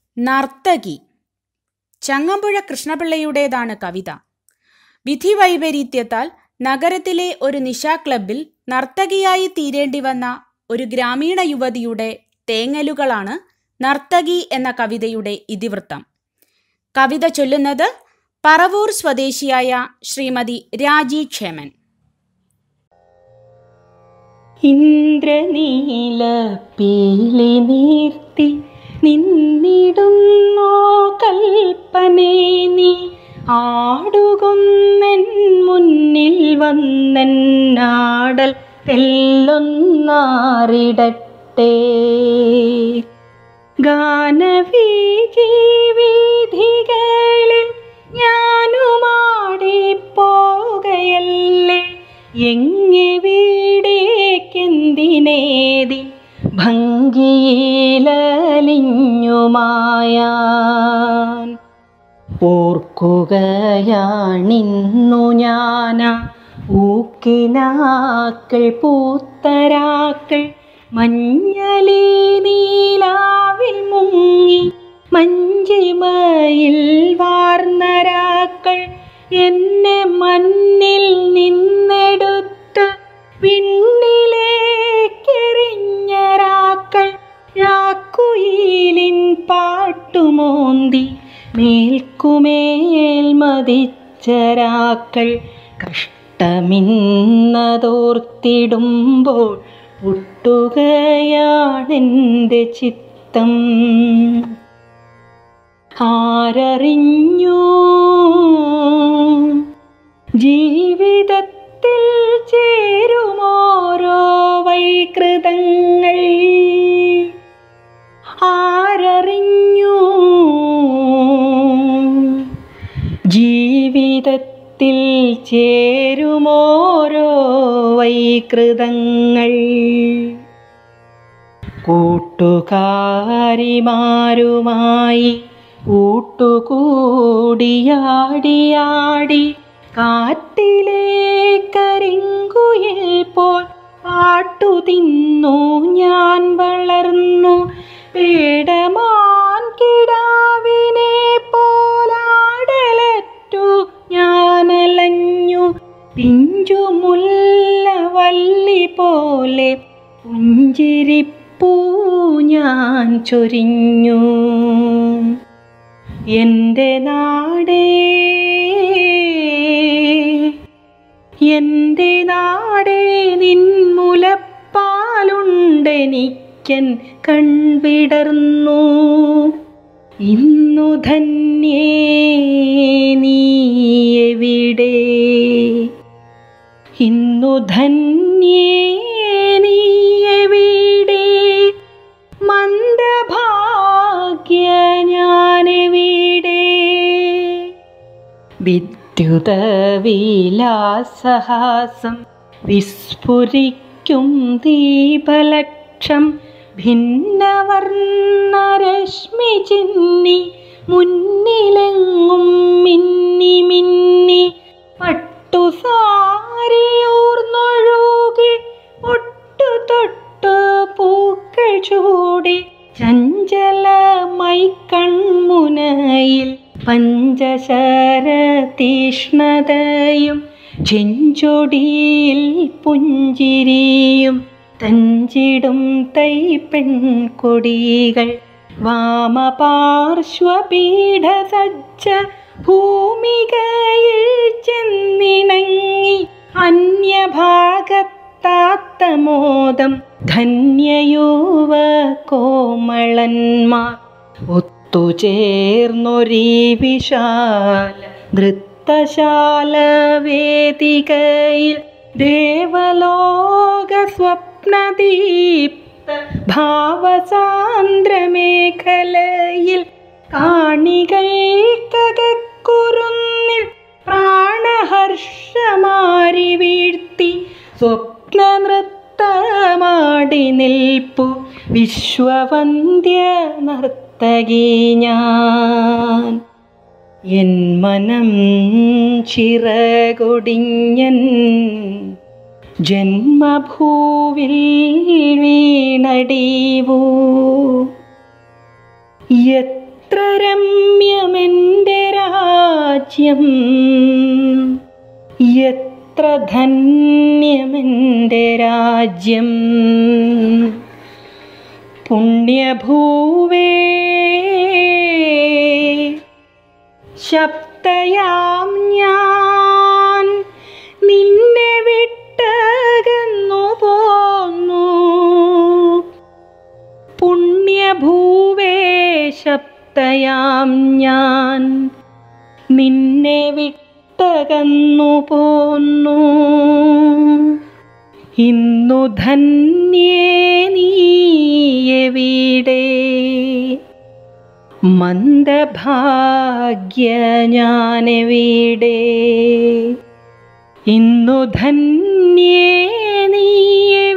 നർത്തകി ചങ്ങമ്പുഴ കൃഷ്ണപിള്ളയുടേതാണ് കവിത വിധിവൈപരീത്യത്താൽ നഗരത്തിലെ ഒരു നിശാ ക്ലബിൽ നർത്തകിയായി തീരേണ്ടി വന്ന ഒരു ഗ്രാമീണ യുവതിയുടെ തേങ്ങലുകളാണ് നർത്തകി എന്ന കവിതയുടെ ഇതിവൃത്തം കവിത ചൊല്ലുന്നത് പറവൂർ സ്വദേശിയായ ശ്രീമതി രാജി ക്ഷേമൻ ഇന്ദ്രനീല പീലി നീർത്തി നിന്നിടുന്നോ കൽപ്പനേ നീ ആടുകൊന്നെൻ മുന്നിൽ വന്നെന്നാടൽ തെല്ലൊന്നാറിടട്ടെ ഗാനവീജീവിധികളിൽ ഞാനുമാടി പോകയല്ലേ എങ്ങെ വീടേക്കെന്തിനേതി ഭംഗിയിലലിഞ്ഞുമായാൻ ഓർക്കുകയാണിന്നു ഞാന ഊക്കിനാക്കൾ പൂത്തരാക്കൾ മഞ്ഞലി നീലാവിൽ മുങ്ങി മഞ്ചിമയിൽ വാർന്നരാക്കൾ എന്നെ മണ്ണിൽ നിന്നെടുത്ത് വിണ്ണിലേക്കെറിഞ്ഞരാക്കൾ രാക്കുയിലിൻ പാട്ടുമോന്തി മേൽക്കുമേൽ മതിച്ചരാക്കൾ കഷ്ടമിന്നതോർത്തിടുമ്പോൾ പൊട്ടുകയാണെൻ്റെ ചിത്തം ആരറിഞ്ഞു ജീവിതത്തിൽ ചേരുമോരോ വൈകൃതങ്ങൾ ആരറിഞ്ഞു ജീവിതത്തിൽ ചേരുമോരോ വൈകൃതങ്ങൾ കൂട്ടുകാരിമാരുമായി കൂട്ടുകൂടിയാടിയാടി കാറ്റിലെ കരിങ്കുയിൽ പോൽ പാട്ടു തിന്നു ഞാൻ വളർന്നു പേടമാൻ കിടാവിനെ പോലാടലറ്റു ഞാനലഞ്ഞു പിഞ്ചുമുല്ല വല്ലി പോലെ പുഞ്ചിരിപ്പൂ ഞാൻ ചൊരിഞ്ഞു എൻ്റെ നാടേ എൻ്റെ നാടേ നിൻ മുലപ്പാലുണ്ടെനിക്കൻ കൺവിടർന്നു ഇന്നു ധന്യേ നീ എവിടെ ഇന്നു ധന്യേ നീ എവിടെ മന്ദഭാഗ്യ ഞാനെവിടെ വിദ്യുത വിലാസഹാസം വിസ്ഫുരിക്കും ദീപലക്ഷം ഭിന്നവർണ്ണരശ്മി ചിന്നി മുന്നിലെങ്ങും മിന്നി മിന്നി പട്ടുസാരിയൂർന്നൊഴുകി ഒട്ടു തൊട്ടു പൂക്കൾ ചൂടി ചഞ്ചലമായി കൺമുനയിൽ പഞ്ചശര തീഷ്ണതയും ചെഞ്ചൊടിയിൽ പുഞ്ചിരിയും തഞ്ചിടും തൈ പെൺകൊടികൾ വാമപാർശ്വപീഠ സജ്ജ ഭൂമികയിൽ ചെന്നിണങ്ങി അന്യഭാഗത്താത്ത മോദം ധന്യയുവ കോമളന്മാർ ഒത്തുചേർന്നൊരീ വിശാല നൃത്തശാല വേദികയിൽ ദേവലോക സ്വപ്നദീപ്ത ഭാവസാന്ദ്രമേഖലയിൽ കാണികൾക്കകക്കുറുന്നിൽ പ്രാണഹർഷമാരി വീഴ്ത്തി സ്വപ്നനൃത്തമാടി നിൽപ്പു വിശ്വവന്ധ്യ നർത്തകി ഞാൻ എൻ മനം ചിറകൊടിഞ്ഞൻ ജന്മഭൂവിൽ വീണടീവൂ എത്ര രമ്യമെൻ്റെ രാജ്യം എത്ര ധന്യമെൻ്റെ രാജ്യം പുണ്യഭൂവേ ശബ്ദയാം ഞാൻ നിന്നെ വിട്ടകന്നു പോന്നു പുണ്യഭൂവേ ശബ്ദയാം ഞാൻ നിന്നെ വിട്ടകന്നു പോന്നു ഇന്നു ധന്യേ നീയെവിടെ മന്ദഭാഗ്യ ഞാനെവിടെ ഇന്നു ധന്യേ നീയെ